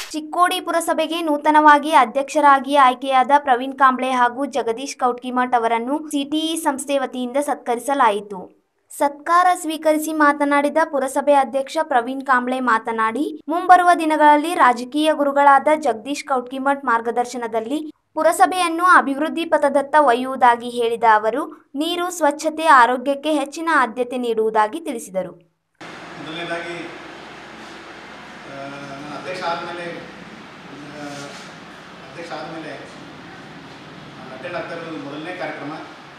ಚಿಕ್ಕೋಡಿ ಪುರಸಭೆಗೆ ನೂತನವಾಗಿ ಅಧ್ಯಕ್ಷರಾಗಿ ಆಯ್ಕೆಯಾದ ಪ್ರವೀಣ್ ಕಾಂಬ್ಳೆ ಹಾಗೂ ಜಗದೀಶ್ ಕೌಟ್ಕಿಮಠ್ ಅವರನ್ನು ಸಿಟಿಇ ಸಂಸ್ಥೆ ವತಿಯಿಂದ ಸತ್ಕರಿಸಲಾಯಿತು ಸತ್ಕಾರ ಸ್ವೀಕರಿಸಿ ಮಾತನಾಡಿದ ಪುರಸಭೆ ಅಧ್ಯಕ್ಷ ಪ್ರವೀಣ್ ಕಾಂಬ್ಳೆ ಮಾತನಾಡಿ ಮುಂಬರುವ ದಿನಗಳಲ್ಲಿ ರಾಜಕೀಯ ಗುರುಗಳಾದ ಜಗದೀಶ್ ಕೌಟ್ಕಿಮಠ್ ಮಾರ್ಗದರ್ಶನದಲ್ಲಿ ಪುರಸಭೆಯನ್ನು ಅಭಿವೃದ್ಧಿ ಪಥದತ್ತ ಒಯ್ಯುವುದಾಗಿ ಹೇಳಿದ ಅವರು ನೀರು ಸ್ವಚ್ಛತೆ ಆರೋಗ್ಯಕ್ಕೆ ಹೆಚ್ಚಿನ ಆದ್ಯತೆ ನೀಡುವುದಾಗಿ ತಿಳಿಸಿದರು ಮೊದಲನೇದಾಗಿ ಆ, ನಾನು ಅಧ್ಯಕ್ಷ ಆದಮೇಲೆ ಅಧ್ಯಕ್ಷ ಆದಮೇಲೆ ನಾನು ಅಟೆಂಡ್ ಆಗ್ತಾ ಇರೋದು ಮೊದಲನೇ ಕಾರ್ಯಕ್ರಮ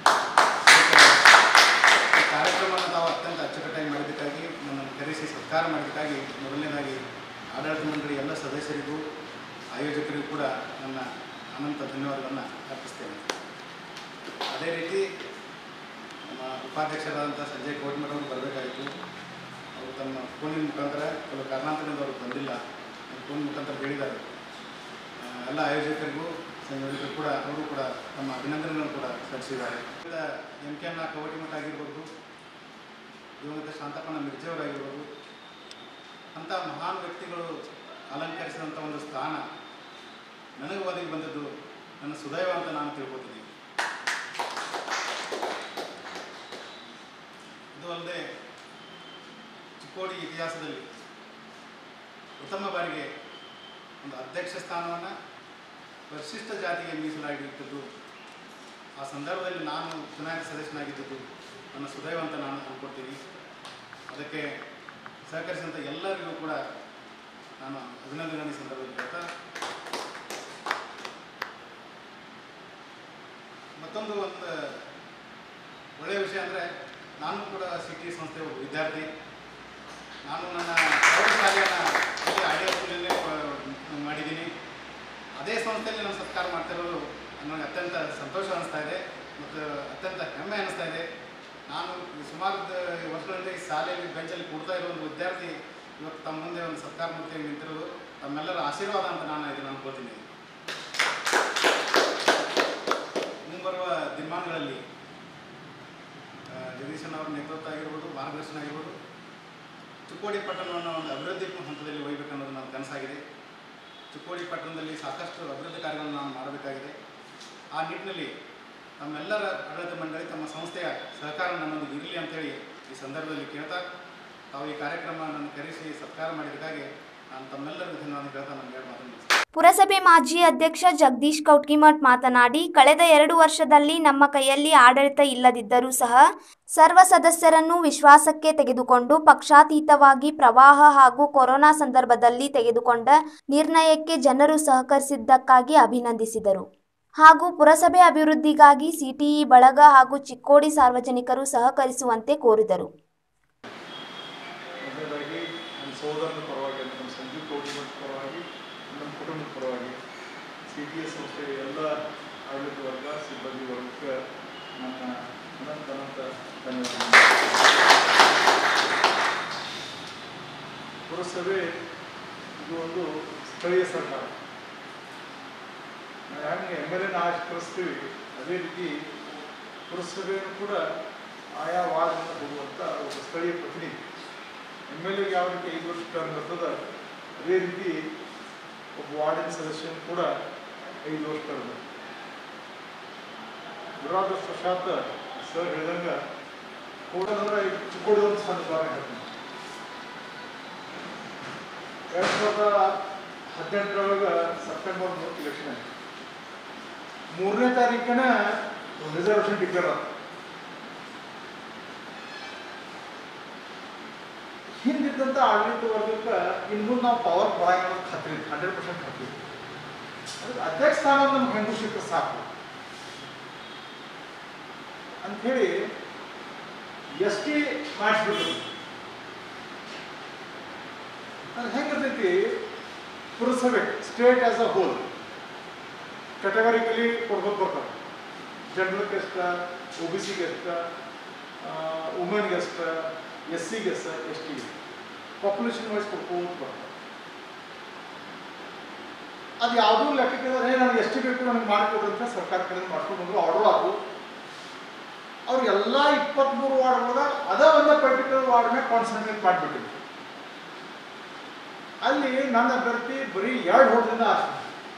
ಈ ಕಾರ್ಯಕ್ರಮವನ್ನು ತಾವು ಅತ್ಯಂತ ಅಚ್ಚುಕಟ್ಟಾಗಿ ಮಾಡಿದ್ದಕ್ಕಾಗಿ ನನ್ನನ್ನು ಕರೆಸಿ ಸತ್ಕಾರ ಮಾಡಿದ್ದಕ್ಕಾಗಿ ಮೊದಲನೇದಾಗಿ ಆಡಳಿತ ಮಂಡಳಿ ಎಲ್ಲ ಸದಸ್ಯರಿಗೂ ಆಯೋಜಕರಿಗೂ ಕೂಡ ನನ್ನ ಅನಂತ ಧನ್ಯವಾದಗಳನ್ನು ಅರ್ಪಿಸ್ತೇನೆ ಅದೇ ರೀತಿ ನಮ್ಮ ಉಪಾಧ್ಯಕ್ಷರಾದಂಥ ಸಂಜಯ್ ಕೋಟ್ಮಠ ಅವರು ಬರಬೇಕಾಗಿತ್ತು ಅವರು ತಮ್ಮ ಫೋನಿನ ಮುಖಾಂತರ ಕೆಲವು ಕಾರಣಾಂತರದಿಂದ ಅವರು ಬಂದಿಲ್ಲ ಫೋನ್ ಮುಖಾಂತರ ಹೇಳಿದ್ದಾರೆ ಆ, ಎಲ್ಲ ಆಯೋಜಕರಿಗೂ ಸಂಯೋಜಕರು ಕೂಡ ಅವರು ಕೂಡ ತಮ್ಮ ಅಭಿನಂದನೆಗಳನ್ನು ಕೂಡ ಸಲ್ಲಿಸಿದ್ದಾರೆ ಎಂ ಕೆ ಎಮ್ನ ಕವಟಿಮಠ ಆಗಿರ್ಬೋದು ದಿವಂಗತ ಶಾಂತಪ್ಪನ ಮಿರ್ಜೆಯವರಾಗಿರ್ಬೋದು ಅಂಥ ಮಹಾನ್ ವ್ಯಕ್ತಿಗಳು ಅಲಂಕರಿಸಿದಂಥ ಒಂದು ಸ್ಥಾನ ನನಗೆ ಒದಗಿ ಬಂದದ್ದು ನನ್ನ ಸುದೈವ ಅಂತ ನಾನು ತಿಳ್ಕೊತೀನಿ ಇದು ಅಲ್ಲದೆ ಚಿಕ್ಕೋಡಿ ಇತಿಹಾಸದಲ್ಲಿ ಪ್ರಥಮ ಬಾರಿಗೆ ಒಂದು ಅಧ್ಯಕ್ಷ ಸ್ಥಾನವನ್ನು ಪರಿಶಿಷ್ಟ ಜಾತಿಗೆ ಮೀಸಲಾಗಿಟ್ಟದ್ದು ಆ ಸಂದರ್ಭದಲ್ಲಿ ನಾನು ಚುನಾಯಿತ ಸದಸ್ಯನಾಗಿದ್ದದ್ದು ನನ್ನ ಸುದೈವ ಅಂತ ನಾನು ಅಂದ್ಕೊಳ್ತೀನಿ ಅದಕ್ಕೆ ಸಹಕರಿಸಿದಂಥ ಎಲ್ಲರಿಗೂ ಕೂಡ ನಾನು ಅಭಿನಂದನೆ ಈ ಸಂದರ್ಭದಲ್ಲಿ ಹೇಳ್ತಾ ಮತ್ತೊಂದು ಒಂದು ಒಳ್ಳೆಯ ವಿಷಯ ಅಂದರೆ ನಾನು ಕೂಡ ಸಿ ಟಿ ಸಂಸ್ಥೆ ಒಬ್ಬ ವಿದ್ಯಾರ್ಥಿ ನಾನು ನನ್ನ ಪ್ರೌಢಶಾಲೆಯನ್ನು ಇಲ್ಲಿ ಆಡಿಯೋ ಸ್ಕೂಲಲ್ಲೇ ಪ- ಮಾಡಿದ್ದೀನಿ ಅದೇ ಸಂಸ್ಥೆಯಲ್ಲಿ ನಾನು ಸತ್ಕಾರ ಮಾಡ್ತಿರೋದು ನನಗೆ ಅತ್ಯಂತ ಸಂತೋಷ ಅನಿಸ್ತಾ ಇದೆ ಮತ್ತು ಅತ್ಯಂತ ಹೆಮ್ಮೆ ಅನಿಸ್ತಾ ಇದೆ ನಾನು ಈ ಸುಮಾರು ದ- ವರ್ಷಗಳಿಂದ ಈ ಶಾಲೆಯಲ್ಲಿ ಬೆಂಚಲ್ಲಿ ಕೂಡ್ತಾ ಇರೋ ಒಂದು ವಿದ್ಯಾರ್ಥಿ ಇವತ್ತು ತಮ್ಮ ಮುಂದೆ ಒಂದು ಸತ್ಕಾರ ಮೂರ್ತಿಯಾಗಿ ನಿಂತಿರೋದು ತಮ್ಮೆಲ್ಲರ ಆಶೀರ್ವಾದ ಅಂತ ನಾನು ಇದನ್ನು ಅನ್ಕೋತೀನಿ ಮುಂಬರುವ ದಿನಮಾನಗಳಲ್ಲಿ ಆ, ಜಗದೀಶನ್ ಅವರ ನೇತೃತ್ವ ಆಗಿರ್ಬೋದು ಮಾರ್ಗದರ್ಶನ ಆಗಿರ್ಬೋದು ಚಿಕ್ಕೋಡಿ ಪಟ್ಟಣವನ್ನು ಒಂದು ಅಭಿವೃದ್ಧಿ ಹಂತದಲ್ಲಿ ಒಯ್ಯಬೇಕನ್ನೋದು ನನ್ನ ಕನಸಾಗಿದೆ ಚಿಕ್ಕೋಡಿ ಪಟ್ಟಣದಲ್ಲಿ ಸಾಕಷ್ಟು ಅಭಿವೃದ್ಧಿ ಕಾರ್ಯಗಳನ್ನು ನಾನು ಮಾಡಬೇಕಾಗಿದೆ ಆ ನಿಟ್ಟಿನಲ್ಲಿ ನಮ್ಮೆಲ್ಲರ ಆಡಳಿತ ಮಂಡಳಿ ತಮ್ಮ ಸಂಸ್ಥೆಯ ಸಹಕಾರ ನನ್ನೊಂದಿಗೆ ಇರಲಿ ಅಂತೇಳಿ ಈ ಸಂದರ್ಭದಲ್ಲಿ ಕೇಳ್ತಾ ತಾವು ಈ ಕಾರ್ಯಕ್ರಮ ನನ್ನ ಕರೆಸಿ ಸತ್ಕಾರ ಮಾಡಿದ್ದಕ್ಕಾಗಿ ನಾನು ತಮ್ಮೆಲ್ಲರಿಗೂ ಧನ್ಯವಾದ ಹೇಳ್ತಾ ನನ್ನ ಎರಡು ಮಾತನ್ನು ಮುಗಿಸ್ತೇನೆ. ಪುರಸಭೆ ಮಾಜಿ ಅಧ್ಯಕ್ಷ ಜಗದೀಶ್ ಕೌಟ್ಕಿಮಠ್ ಮಾತನಾಡಿ ಕಳೆದ ಎರಡು ವರ್ಷದಲ್ಲಿ ನಮ್ಮ ಕೈಯಲ್ಲಿ ಆಡಳಿತ ಇಲ್ಲದಿದ್ದರೂ ಸಹ ಸರ್ವ ಸದಸ್ಯರನ್ನು ವಿಶ್ವಾಸಕ್ಕೆ ತೆಗೆದುಕೊಂಡು ಪಕ್ಷಾತೀತವಾಗಿ ಪ್ರವಾಹ ಹಾಗೂ ಕೊರೋನಾ ಸಂದರ್ಭದಲ್ಲಿ ತೆಗೆದುಕೊಂಡ ನಿರ್ಣಯಕ್ಕೆ ಜನರು ಸಹಕರಿಸಿದ್ದಕ್ಕಾಗಿ ಅಭಿನಂದಿಸಿದರು ಹಾಗೂ ಪುರಸಭೆ ಅಭಿವೃದ್ಧಿಗಾಗಿ ಸಿಟಿಇ ಬಳಗ ಹಾಗೂ ಚಿಕ್ಕೋಡಿ ಸಾರ್ವಜನಿಕರು ಸಹಕರಿಸುವಂತೆ ಕೋರಿದರು ಮೊದಲನೇದಾಗಿ ನನ್ನ ಸಹೋದರನ ಪರವಾಗಿ ನಮ್ಮ ಸಂಜೀವ್ ಕೋಟಿಮಠ್ ಪರವಾಗಿ ನಮ್ಮ ಕುಟುಂಬದ ಪರವಾಗಿ ಸಿ ಟಿ ಎಸ್ ಸಂಸ್ಥೆಯ ಎಲ್ಲ ಆಡಳಿತ ವರ್ಗ ಸಿಬ್ಬಂದಿ ವರ್ಗಕ್ಕೆ ನನ್ನ ಅನಂತ ಅನಂತ ಧನ್ಯವಾದ ಪುರಸಭೆ ಇದು ಒಂದು ಸ್ಥಳೀಯ ಸರ್ಕಾರ ನಾವು ಹೆಂಗೆ ಎಮ್ ಎಲ್ ಎನ ಆವಿಷ್ಕರಿಸ್ತೀವಿ ಅದೇ ರೀತಿ ಪುರಸಭೆಯನ್ನು ಕೂಡ ಆಯಾ ವಾರ್ಡ್ನಿಂದ ಹೋಗುವಂಥ ಒಬ್ಬ ಸ್ಥಳೀಯ ಪ್ರತಿನಿಧಿ ಎಮ್ ಎಲ್ ಎಗೆ ಯಾವ ರೀತಿ ಐದು ವರ್ಷ ಟರ್ಮ್ ಬರ್ತದ ಅದೇ ರೀತಿ ಒಬ್ಬ ವಾರ್ಡಿನ ಸದಸ್ಯನು ಕೂಡ ಐದು ವರ್ಷ ಟರ್ಮ್ ದುರಾದೃಷ್ಟವಶಾತ್ ಸರ್ ಹೇಳಿದಂಗೆ ಕೋಟಂದ್ರೆ ಚಿಕ್ಕೋಡಿ ಒಂದು ಸಣ್ಣ ಉದಾಹರಣೆ ಹೇಳ್ತೀನಿ ಎರಡು ಸಾವಿರದ ಹದಿನೆಂಟರೊಳಗೆ ಸೆಪ್ಟೆಂಬರ್ ಮೂರು ಇಲೆಕ್ಷನ್ ಆಯ್ತು ಮೂರನೇ ತಾರೀಕನ ರಿಸರ್ವೇಷನ್ ಡಿಕ್ಲೇರ್ ಆಯ್ತು ಹಿಂದಿದ್ದಂಥ ಆಡಳಿತ ವರ್ಗಕ್ಕೆ ಇನ್ನು ಮುಂದೆ ನಾವು ಪವರ್ ಬರಂಗ ಖಾತ್ರಿ ಹಂಡ್ರೆಡ್ ಪರ್ಸೆಂಟ್ ಖಾತ್ರಿ ಐತಿ. ಅದಕ್ಕೆ ಅಧ್ಯಕ್ಷ ಸ್ಥಾನ ನಮ್ಗೆ ಹೆಂಗೂ ಸಿಕ್ಕರೆ ಸಾಕು ಅಂಥೇಳಿ ಎಸ್ ಟಿ ಮಾಡಿಸ್ಬಿಟ್ರು ಅದು ಹೆಂಗಿರ್ತೈತಿ ಪುರಸಭೆ state as a whole categorically ಕೊಡ್ಬೇಕು ಬರ್ತಾರೆ ಜನರಲ್ಗೆ ಎಷ್ಟ ಒ ಬಿ ಸಿಗೆ ಎಷ್ಟ ವುಮೆನ್ಗೆ ಎಷ್ಟ ಎಸ್ ಸಿಗೆ ಎಷ್ಟ ಎಸ್ ಟಿಗೆ ಪಾಪ್ಯುಲೇಷನ್ ವೈಸ್ ಕೊಡ್ಕೋತ ಬರ್ತಾರೆ ಅದು ಯಾವುದೂ ಲೆಕ್ಕಕ್ಕೆ ಏ ನನಗೆ ಎಷ್ಟು ಬೇಕು ನನಗೆ ಮಾಡಿಕೊಡ್ರಿ ಅಂತ ಸರ್ಕಾರ ಕಡೆಯಿಂದ ಮಾಡ್ಕೊಂಡು ಬಂದ್ರು ಆರ್ಡರ್ ಆದವು ಅವ್ರು ಎಲ್ಲ ಇಪ್ಪತ್ತ್ಮೂರು ವಾರ್ಡ್ಗಳಾಗ ಅದ ಒಂದೇ ಪರ್ಟಿಕ್ಯುಲರ್ ವಾರ್ಡ್ ಮೇಲೆ ಕಾನ್ಸಂಟ್ರೇಟ್ ಮಾಡಿಬಿಟ್ಟಿದ್ರು ಅಲ್ಲಿ ನನ್ನ ಅಭ್ಯರ್ಥಿ ಬರೀ ಎರಡು ಹೋಟದಿಂದ ಆಶೆ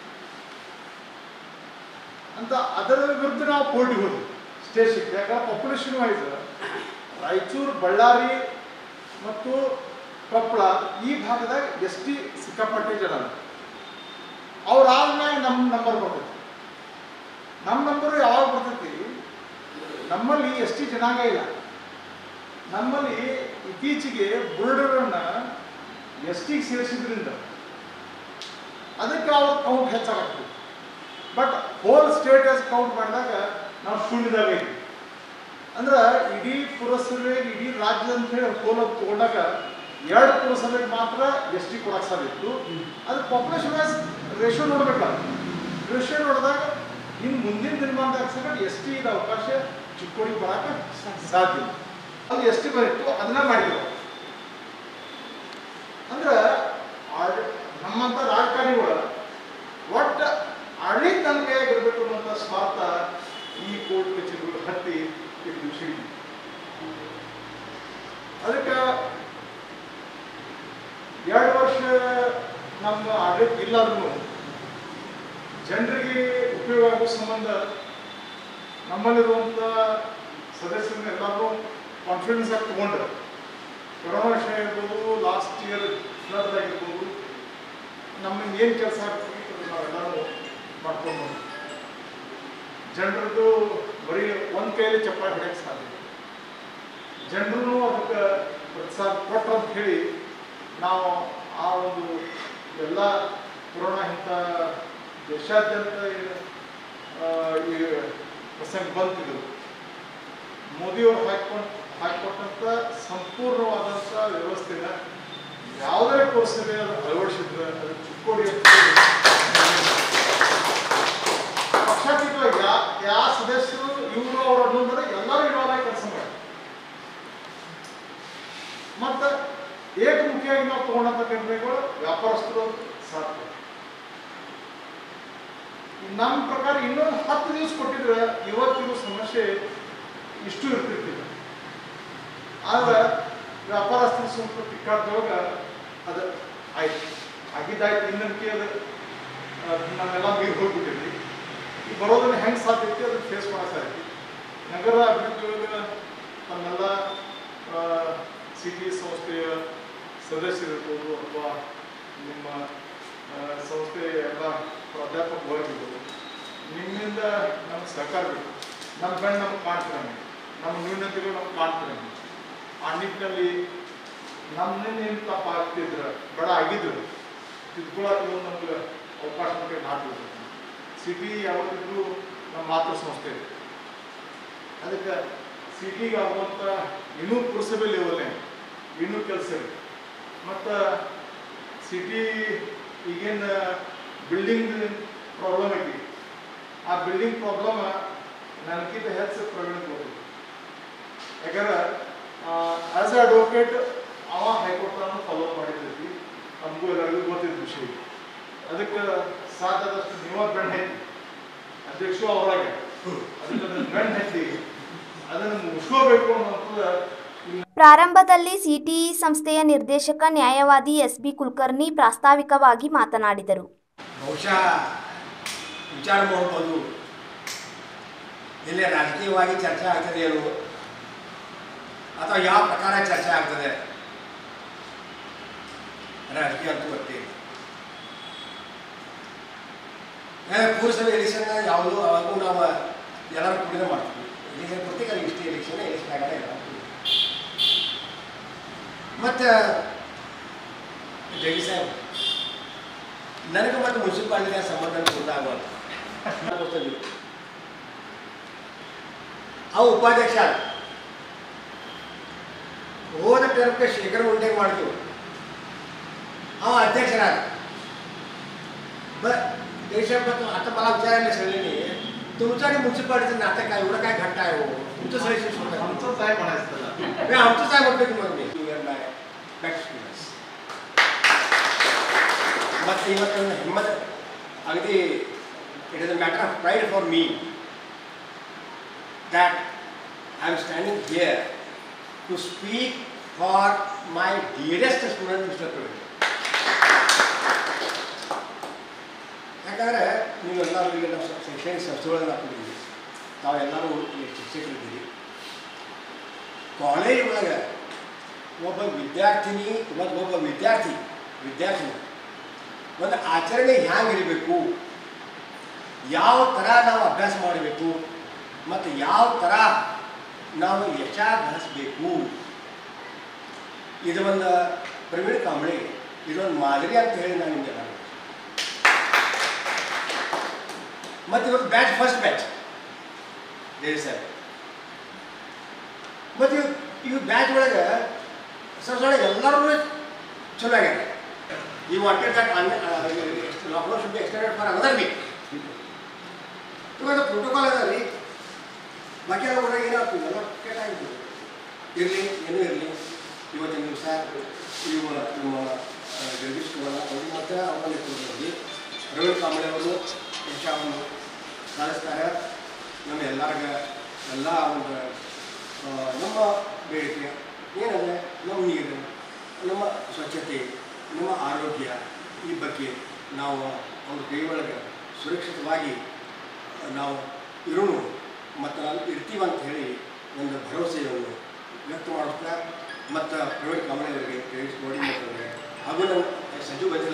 ಅಂತ ಅದರ ವಿರುದ್ಧ ನಾವು ಕೋರ್ಟಿಗೆ ಹೋದ್ವಿ ಸ್ಟೇಷನ್ ಯಾಕಂದ್ರೆ ಪಾಪ್ಯುಲೇಷನ್ ವೈಸ್ ರಾಯಚೂರು ಬಳ್ಳಾರಿ ಮತ್ತು ಕೊಪ್ಪಳ ಈ ಭಾಗದಾಗ ಎಸ್ ಟಿ ಸಿಕ್ಕಾಪಟ್ಟೆ ಜನ ಅವ್ರು ಆದ್ಮೇಲೆ ನಮ್ಮ ನಂಬರ್ ಬರ್ತೈತಿ ನಮ್ಮ ನಂಬರ್ ಯಾವಾಗ ಬರ್ತೈತಿ ನಮ್ಮಲ್ಲಿ ಎಸ್ ಟಿ ಜನಾಂಗ ಇಲ್ಲ ನಮ್ಮಲ್ಲಿ ಇತ್ತೀಚೆಗೆ ಬುಲ್ಡರನ್ನ ಎಸ್ ಟಿಗೆ ಸೇರಿಸಿದ್ರಿಂದ ಅದಕ್ಕೆ ಅವ್ರ ಕೌಂಟ್ ಹೆಚ್ಚಾಗತ್ತೆ ಬಟ್ ಹೋಲ್ ಸ್ಟೇಟಸ್ ಕೌಂಟ್ ಮಾಡಿದಾಗ ನಾವು ಶೂನ್ಯದಾಗ ಐತಿ ಅಂದ್ರೆ ಇಡೀ ಪುರಸಭೆ ಇಡೀ ರಾಜ್ಯ ಅಂತ ಹೇಳಿ ಹೋಲ್ ತಗೊಂಡಾಗ ಎರಡು ಪುರಸಭೆಗೆ ಮಾತ್ರ ಎಸ್ ಟಿ ಕೊಡಕ್ಕೆ ಸಾಧಿತ್ತು ಅದು ಪಾಪ್ಯುಲೇಷನ್ ವೈಸ್ ರೇಷಿಯೋ ನೋಡ್ಬೇಕಲ್ಲ ರೇಷಿಯೋ ನೋಡಿದಾಗ ಇನ್ನು ಮುಂದಿನ ದಿನಮಾನದಾಗ ಸಹ ಎಸ್ ಟಿ ಇದು ಅವಕಾಶ ಚಿಕ್ಕೋಡಿಗೆ ಬರಕ್ಕೆ ಸಾಧ್ಯ ಇಲ್ಲ. ಅದು ಎಸ್ ಟಿ ಬರಿತ್ತು ಅದನ್ನ ಮಾಡಿದ್ರು ಅಂದ್ರೆ ಆಳ್- ನಮ್ಮಂತ ರಾಜಕಾರಣಿಗಳು ಒಟ್ಟು ಆಡಳಿತ ನನ್ನ ಕೈಯಾಗ ಇರಬೇಕು ಅನ್ನುವಂಥ ಸ್ವಾರ್ಥ ಈ ಕೋರ್ಟ್ ಕಚೇರಿಗಳು ಹತ್ತಿ ಇದು ಸಿಡಿ ಅದಕ್ಕೆ ಎರಡು ವರ್ಷ ನಮ್ಮ ಆಡಳಿತ ಇಲ್ಲಾದ್ರೂ ಜನರಿಗೆ ಉಪಯೋಗ ಆಗೋ ಸಂಬಂಧ ನಮ್ಮಲ್ಲಿರುವಂಥ ಸದಸ್ಯರನ್ನ ಎಲ್ಲರೂ ಕಾನ್ಫಿಡೆನ್ಸ್ ಆಗಿ ತಗೊಂಡ್ರು ಕೊರೋನಾ ವಿಷಯ ಇರ್ಬೋದು ಲಾಸ್ಟ್ ಇಯರ್ ಫ್ಲಡ್ದಾಗಿರ್ಬೋದು ನಮ್ಮಿಂದ ಏನು ಕೆಲಸ ಆಗ್ತದೆ ನಾವೆಲ್ಲರೂ ಮಾಡ್ಕೊಂಡು ಬಂದ್ವಿ. ಜನರದ್ದು ಬರೀ ಒಂದು ಕೈಯಲ್ಲಿ ಚಪ್ಪಾಳೆ ಹೊಡೆಯಕ್ಕೆ ಸಾಧ್ಯ ಜನರು ಅದಕ್ಕೆ ಪ್ರೋತ್ಸಾಹ ಕೊಟ್ಟರು ಅಂತ ಹೇಳಿ ನಾವು ಆ ಒಂದು ಎಲ್ಲ ಕೊರೋನಾ ಇಂಥ ದೇಶಾದ್ಯಂತ ಏನು, ಆ, ಈ ಪ್ರಸಂಗ ಬಂತಿದ್ರು ಮೋದಿಯವರು ಹಾಕೊಂಡು ಹಾಕಿಕೊಟ್ಟಂಥ ಸಂಪೂರ್ಣವಾದಂಥ ವ್ಯವಸ್ಥೆನ ಯಾವುದೇ ಪುರಸಭೆ ಅದು ಅಳವಡಿಸಿದ್ರೆ ಅದು ಚಿಕ್ಕೋಡಿ ಅಂತ ಹೇಳಿ ಪಕ್ಷಾತೀತವಾಗಿ ಯಾ ಯಾವ ಸದಸ್ಯರು ಇವರು ಅವರು ಅನ್ನೋದ್ರೆ ಎಲ್ಲರೂ ಇನ್ವಾಲ್ವ್ ಆಗಿ ಕೆಲಸ ಮಾಡಿ ಮತ್ತು ಏಕಮುಖಿಯಾಗಿ ನಾವು ತಗೊಂಡಂಥ ನಿರ್ಣಯಗಳು ವ್ಯಾಪಾರಸ್ಥರು ಸಾಧ್ಯ ನಮ್ಮ ಪ್ರಕಾರ ಇನ್ನೊಂದು ಹತ್ತು ದಿವಸ ಕೊಟ್ಟಿದ್ರೆ ಇವತ್ತಿನ ಸಮಸ್ಯೆ ಇಷ್ಟು ಇರ್ತಿರ್ತಿಲ್ಲ ಆದ್ರೆ ವ್ಯಾಪಾರಸ್ಥರ ಸ್ವಲ್ಪ ಟಿಕ್ಕಾಡ್ದೊಳಗ ಅದು ಆಯ್ತು ಆಗಿದ್ದಾಯ್ತು ಇನ್ನೊಂದು ಅದು ಅಹ್, ನಾವೆಲ್ಲ ಮೀರಿ ಹೋಗ್ಬಿಟ್ಟಿದ್ವಿ ಈ ಬರೋದನ್ನ ಹೆಂಗೆ ಸಾಧ್ಯತೆ ಅದನ್ನ ಫೇಸ್ ಮಾಡಕ್ಕೆ ಸಾಧ್ಯತೆ ನಗರ ಅಭಿವೃದ್ಧಿಯೊಳಗೆ ತಮ್ಮೆಲ್ಲ ಸಿಟಿ ಸಂಸ್ಥೆಯ ಸದಸ್ಯರಿರ್ಬೋದು ಅಥವಾ ನಿಮ್ಮ ಆ, ಸಂಸ್ಥೆಯ ಎಲ್ಲ ಪ್ರಾಧ್ಯಾಪಕ ವರ್ಗಿರ್ಬೋದು ನಿಮ್ಮಿಂದ ನಮ್ಗೆ ಸಹಕಾರ ಬೇಕು ನಮ್ಮ ಬೆಣ್ಣ ನಮ್ಗೆ ಕಾಣ್ತಿರಂಗೆ ನಮ್ಮ ನ್ಯೂನತೆಗಳು ನಮ್ಗೆ ಕಾಣ್ತಿರಂಗೆ ಆ ನಿಟ್ಟಿನಲ್ಲಿ ನಮ್ಮನ್ನೇನು ಏನು ತಪ್ಪಾಗ್ತಿದ್ರೆ ಬೇಡ ಆಗಿದ್ರು ತಿದ್ಕೊಳ್ಳೋಕೆ ನಮ್ಗೆ ಅವಕಾಶ ನಮಗೆ ನಾಟ್ಬೋದು ಸಿಟಿ ಯಾವತ್ತಿದ್ರು ನಮ್ಮ ಮಾತೃ ಸಂಸ್ಥೆ ಇದೆ ಅದಕ್ಕೆ ಸಿಟಿಗೆ ಆಗುವಂಥ ಇನ್ನೂ ಪುರಸಭೆ ಲೆವೆಲ್ನೇ ಇನ್ನೂ ಕೆಲಸ ಇದೆ ಮತ್ತು ಸಿಟಿ ಈಗೇನು ಬಿಲ್ಡಿಂಗ್ ಪ್ರಾಬ್ಲಮ್ ಐತಿ ಆ ಬಿಲ್ಡಿಂಗ್ ಪ್ರಾಬ್ಲಮ್ ನನಗಿಂತ ಹೆಚ್ಚು ಪ್ರವೀಣ್ ಗೊತ್ತಿದೆ ಯಾಕಂದ್ರೆ ಆಸ್ ಎ ಅಡ್ವೊಕೇಟ್ ಅವ ಹೈಕೋರ್ಟ್ನ ಫಾಲೋ ಮಾಡಿರ್ತೈತಿ ನಮಗೂ ಎಲ್ಲರಿಗೂ ಗೊತ್ತಿದ್ದ ವಿಷಯ ಇದು. ಅದಕ್ಕೆ ಸಾಧ್ಯದಷ್ಟು ನೀವ ಬೆಣ್ಣ ಐತಿ ಅಧ್ಯಕ್ಷರು ಅವರಾಗ ಅದಕ್ಕೆ ಅದನ್ನ ಬೆಣ್ಣ ಐತಿ ಅದನ್ನು ಮುಗಿಸ್ಕೋಬೇಕು ಅನ್ನೋದು ಪ್ರಾರಂಭದಲ್ಲಿ ಸಿಟಿಇ ಸಂಸ್ಥೆಯ ನಿರ್ದೇಶಕ ನ್ಯಾಯವಾದಿ ಎಸ್ ಬಿ ಕುಲಕರ್ಣಿ ಪ್ರಾಸ್ತಾವಿಕವಾಗಿ ಮಾತನಾಡಿದರು ಬಹುಶಃ ವಿಚಾರ ಮಾಡ್ಬೋದು ಇಲ್ಲಿ ರಾಜಕೀಯವಾಗಿ ಚರ್ಚೆ ಆಗ್ತದೆ ಏನು ಅಥವಾ ಯಾವ ಪ್ರಕಾರ ಚರ್ಚೆ ಆಗ್ತದೆ ರಾಜಕೀಯ ಅಂತೂ ಗೊತ್ತೇ ಇಲ್ಲ ಏ, ಪುರಸಭೆ ಎಲೆಕ್ಷನ್ ಯಾವುದು ಅವಾಗೂ ನಾವು ಎಲ್ಲರೂ ಕುಡಿದ ಮಾಡ್ತೀವಿ ಎಲೆಕ್ಷನ್ ಕೊಡ್ತೀವಿ ಅದು ಇಷ್ಟು ಎಲೆಕ್ಷನ್ ಎಲೆಕ್ಷನ್ ಆಗಲ್ಲ ಎಲ್ಲ ಮತ್ತು ಜಗಿ ಸಾಹೇಬ್ ನನಗೆ ಮತ್ತು ಮುನ್ಸಿಪಾಲಿಟಿಗೆ ಸಂಬಂಧ ಗೊತ್ತಾಗಲ್ಲ ಅವ ಉಪಾಧ್ಯಕ್ಷ ಆದ. ಹೋದ ಟರ್ಮ್ಗೆ ಶೇಖರ ಉಂಡೆ ಮಾಡಿದ್ವು ಅವ अध्यक्षरात बर देशाबद्दल आता मला विचारायला सगळ्यांनी तुमचं आणि म्युन्सिपालिटीचं नातं काय एवढं काय घट्ट आहे हो तुमचं सगळ्याशी सोडा आमचंच आहे म्हणायचं त्याला मी आमचंच आहे म्हटलं की मग मी बॅक स्टुडंट्स ಮತ್ತು ಇವತ್ತು ನನ್ನ ಹಿಮ್ಮತ್ ಅಗದಿ it is a matter of pride for me that I am standing here to speak for my dearest student, Mr. Praveen. ಶೈಕ್ಷಣಿಕ ಸಂಸ್ಥೆಗಳನ್ನು ಹಾಕೊಂಡಿದ್ದೀವಿ ತಾವೆಲ್ಲರೂ ಇಲ್ಲಿ ಶಿಕ್ಷಕರಿದ್ದೀರಿ ಕಾಲೇಜ್ ಒಳಗೆ ಒಬ್ಬ ವಿದ್ಯಾರ್ಥಿನಿ ಮತ್ತು ಒಬ್ಬ ವಿದ್ಯಾರ್ಥಿ ವಿದ್ಯಾರ್ಥಿನಿ ಒಂದು ಆಚರಣೆ ಹ್ಯಾಂಗಿರಬೇಕು ಯಾವ ಥರ ನಾವು ಅಭ್ಯಾಸ ಮಾಡಬೇಕು ಮತ್ತು ಯಾವ ಥರ ನಾವು ಯಶ ಗಳಿಸ್ಬೇಕು ಇದು ಒಂದು ಪ್ರವೀಣ್ ಕಾಂಬಳೆ ಇದೊಂದು ಮಾದರಿ ಅಂತ ಹೇಳಿ ನಾನು ನಿಮಗೆ ಮತ್ತು ಇವತ್ತು batch first batch Devi sir ಮತ್ತು ಇವ್ ಇವ್ ಬ್ಯಾಚ್ ಒಳಗೆ ಸರ್ ಸಣ್ಣ ಎಲ್ಲರೂ ಚಲೋ ಆಗ್ಯಾರ I wanted that lockdown should be extended for another week ಇವಾಗ ಪ್ರೋಟೋಕಾಲ್ ಅದ ರೀ ಬಾಕಿ ಎಲ್ಲ ಒಳಗೆ ಏನಾಗ್ತದೆ ಎಲ್ಲ ಕೇಟಾಗಿತ್ತು ಇರಲಿ ಏನೂ ಇರಲಿ ಇವತ್ತಿನ ದಿವಸ ಇವ ನಮ್ಮ ಆ, ಜಗದೀಶ್ ಕುಮಾರ್ ಅವರು ಮತ್ತು ಅವರಲ್ಲಿ ಕೊಡ್ಬೋದು ರವಿ ಕಾಂಬಳೆ ಅವರು ಯಶವನ್ನು ಸಾಧಿಸ್ತಾರೆ ನಮ್ಮ ಎಲ್ಲರಿಗ ಎಲ್ಲ ಒಂದು ಆ, ನಮ್ಮ ಬೇಡಿಕೆ ಏನಂದರೆ ನಮ್ಮ ನೀರು ನಮ್ಮ ಸ್ವಚ್ಛತೆ ನಮ್ಮ ಆರೋಗ್ಯ ಈ ಬಗ್ಗೆ ನಾವು ಅವ್ರ ಕೈ ಒಳಗೆ ಸುರಕ್ಷಿತವಾಗಿ ನಾವು ಇರೋಣ ಮತ್ತು ನಾವು ಇರ್ತೀವಿ ಅಂತ ಹೇಳಿ ಒಂದು ಭರವಸೆಯನ್ನು ವ್ಯಕ್ತ ಮಾಡುತ್ತಾ ಮತ್ತು ಪ್ರೈವೇಟ್ ಕಂಪನಿಯವರಿಗೆ ಕ್ರೆಡಿಟ್ ನೋಡಿ ಮತ್ತು ಹಾಗೂ ನಮ್ಮ ಸಂಜು ಬಂದಿಲ್ಲ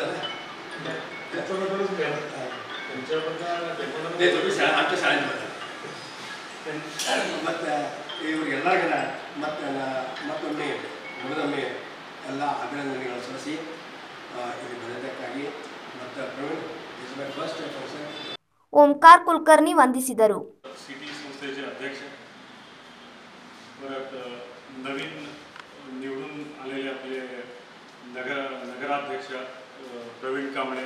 ಆಚೆ ಶಾಲೆ ಮತ್ತು ಇವ್ರಿಗೆಲ್ಲರಿಗೂ ಮತ್ತು ಮತ್ತೊಮ್ಮೆ ಮಗದೊಮ್ಮೆ ಎಲ್ಲ ಅಭಿನಂದನೆಗಳನ್ನು ಸಲ್ಲಿಸಿ ಆ, ಇಲ್ಲಿ ಬಂದಿದ್ದಕ್ಕಾಗಿ ಮತ್ತು Praveen is my first function Omkar Kulkarni ವಂದಿಸಿದರು सिटी संस्थेचे अध्यक्ष परत अ, नवीन निवडून आलेले आपले नगर नगराध्यक्ष अ, प्रवीण कांबळे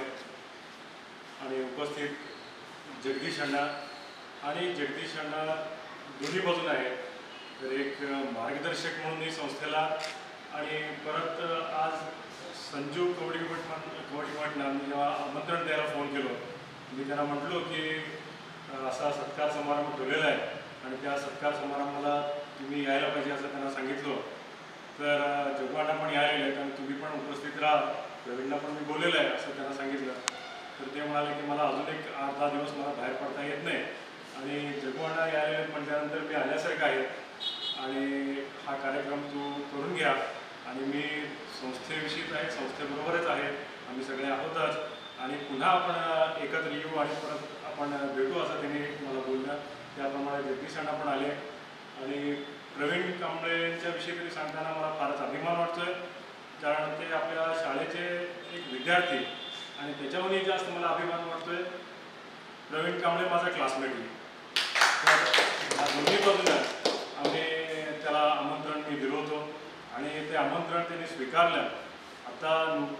आणि उपस्थित जगदीश अण्णा आणि जगदीश अण्णा दोन्ही बाजून आहेत तर एक अ, मार्गदर्शक म्हणून ही संस्थेला आणि परत अ, आज संजू कवडीमठ कवडीमठना मी जेव्हा आमंत्रण द्यायला फोन केलं मी त्यांना म्हटलो की अ, असा सत्कार समारंभ ठेवलेला आहे आणि त्या सत्कार समारंभाला तुम्ही यायला पाहिजे असं त्यांना सांगितलं तर अ, जगवाना पण यायला आहेत आणि तुम्ही पण उपस्थित राहा प्रवीणला पण मी बोललेलं आहे असं त्यांना सांगितलं तर ते म्हणाले की मला अजून एक आठ दहा दिवस मला बाहेर पडता येत नाही आणि जगवाना यायला आहेत म्हटल्यानंतर मी आल्यासारखं आहे आणि हा कार्यक्रम तू करून घ्या आणि मी संस्थेविषयीच आहे संस्थेबरोबरच आहे आम्ही सगळे आहोतच आणि पुन्हा आपण अ, एकत्र येऊ आणि परत आपण भेटू असं त्यांनी मला बोललं त्याप्रमाणे जगदीश अण्णा पण आले आणि प्रवीण कांबळेंच्या विषयी तरी सांगताना मला फारच अभिमान वाटतोय कारण ते आपल्या शाळेचे एक विद्यार्थी आणि त्याच्याहूनही जास्त मला अभिमान वाटतोय प्रवीण कांबळे माझा क्लासमेट आहे तर ह्या दोन्ही बाजूला आम्ही त्याला आमंत्रण मी दिलं होतं आणि ते आमंत्रण त्यांनी स्वीकारलं आता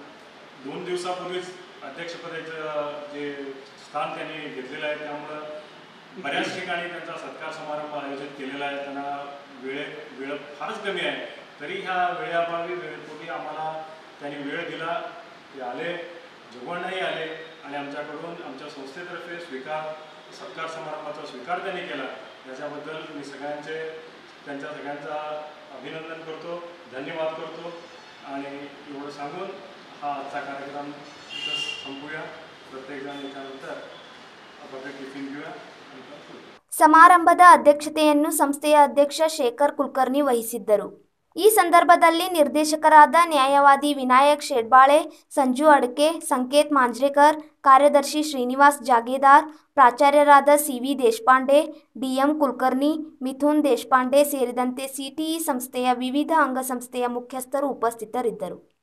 दोन दिवसापूर्वीच अध्यक्षपदाचं जे स्थान त्यांनी घेतलेलं आहे त्यामुळं बऱ्याच ठिकाणी त्यांचा सत्कार समारंभ आयोजित केलेला आहे त्यांना वेळे वेळ फारच कमी आहे तरी ह्या वेळेअभावी वेळेपोटी आम्हाला त्यांनी वेळ दिला ते आले जगवण्याही आले आणि आमच्याकडून आमच्या संस्थेतर्फे स्वीकार सत्कार समारंभाचा स्वीकार त्यांनी केला याच्याबद्दल मी सगळ्यांचे त्यांच्या सगळ्यांचा अभिनंदन करतो धन्यवाद करतो आणि एवढं सांगून हा आजचा कार्यक्रम इथं संपूया प्रत्येकजण याच्यानंतर आपण टिफिन घेऊया आणि परत बोलूया. ಸಮಾರಂಭದ ಅಧ್ಯಕ್ಷತೆಯನ್ನು ಸಂಸ್ಥೆಯ ಅಧ್ಯಕ್ಷ ಶೇಖರ್ ಕುಲಕರ್ಣಿ ವಹಿಸಿದ್ದರು ಈ ಸಂದರ್ಭದಲ್ಲಿ ನಿರ್ದೇಶಕರಾದ ನ್ಯಾಯವಾದಿ ವಿನಾಯಕ್ ಶೆಡ್ಬಾಳೆ ಸಂಜು ಅಡ್ಕೆ ಸಂಕೇತ್ ಮಾಂಜ್ರೇಕರ್ ಕಾರ್ಯದರ್ಶಿ ಶ್ರೀನಿವಾಸ್ ಜಾಗೇದಾರ್ ಪ್ರಾಚಾರ್ಯರಾದ ಸಿವಿ ದೇಶಪಾಂಡೆ ಡಿಎಂ ಕುಲಕರ್ಣಿ ಮಿಥುನ್ ದೇಶಪಾಂಡೆ ಸೇರಿದಂತೆ ಸಿಟಿಇ ಸಂಸ್ಥೆಯ ವಿವಿಧ ಅಂಗಸಂಸ್ಥೆಯ ಮುಖ್ಯಸ್ಥರು ಉಪಸ್ಥಿತರಿದ್ದರು